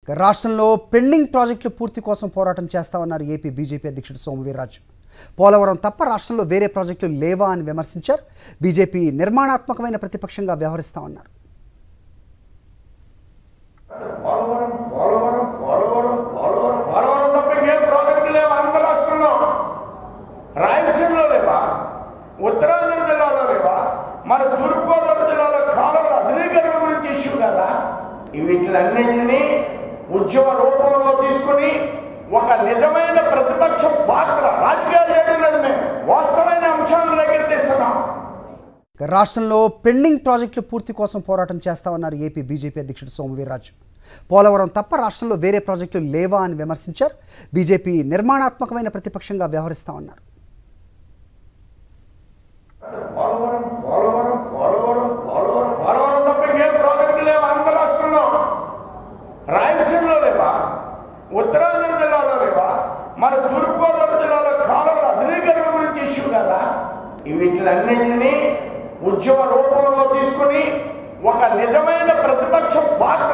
రాష్ట్రంలో పెండింగ్ ప్రాజెక్టుల పూర్తి కోసం పోరాటం చేస్తామన్నారు ఏపీ బీజేపీ అధ్యక్షుడు సోమవీర్రాజు పోలవరం తప్ప రాష్ట్రంలో వేరే ప్రాజెక్టులు లేవా అని విమర్శించారు బీజేపీ నిర్మాణాత్మకమైన ప్రతిపక్షంగా వ్యవహరిస్తామన్నారు పోలవరం పోలవరం పోలవరం పోలవరం పోలవరం తప్ప ఇంకేం ప్రాజెక్టులు లేవా ఆంధ్ర రాష్ట్రంలో రాయలసీమలో లేవా ఉత్తరాంధ్ర జిల్లాలో లేవా మన తూర్పుగోదావరి జిల్లాలో కాలువల ఆధునీకరణ గురించి ఇష్యూ కదా ఈ వీటిలన్నింటినీ ఉద్యమ రూపంలో తీసుకుని ఒక నిజమైన ప్రతిపక్ష పాత్ర రాజకీయాలు చేయడం లేదు మేము వాస్తవమైన అంశాలను రేకెత్తిస్తున్నాం రాష్ట్రంలో పెండింగ్ ప్రాజెక్టుల పూర్తి కోసం పోరాటం చేస్తామన్నారు ఏపీ బీజేపీ అధ్యక్షుడు సోమవీర్రాజు పోలవరం తప్ప రాష్ట్రంలో వేరే ప్రాజెక్టులు లేవా అని విమర్శించారు బీజేపీ నిర్మాణాత్మకమైన ప్రతిపక్షంగా వ్యవహరిస్తామన్నారు పోలవరం పోలవరం పోలవరం పోలవరం పోలవరం తప్ప ఇంకేం ప్రాజెక్టులు లేవా ఆంధ్ర రాష్ట్రంలో రాయలసీమలో లేవా ఉత్తరాంధ్ర జిల్లాలో లేవా మన తూర్పుగోదావరి జిల్లాలో కాలువల ఆధునీకరణ గురించి ఇష్యూ కదా ఈ వీటిలన్నింటినీ ఉద్యమ రూపంలో తీసుకుని ఒక నిజమైన ప్రతిపక్ష పాత్ర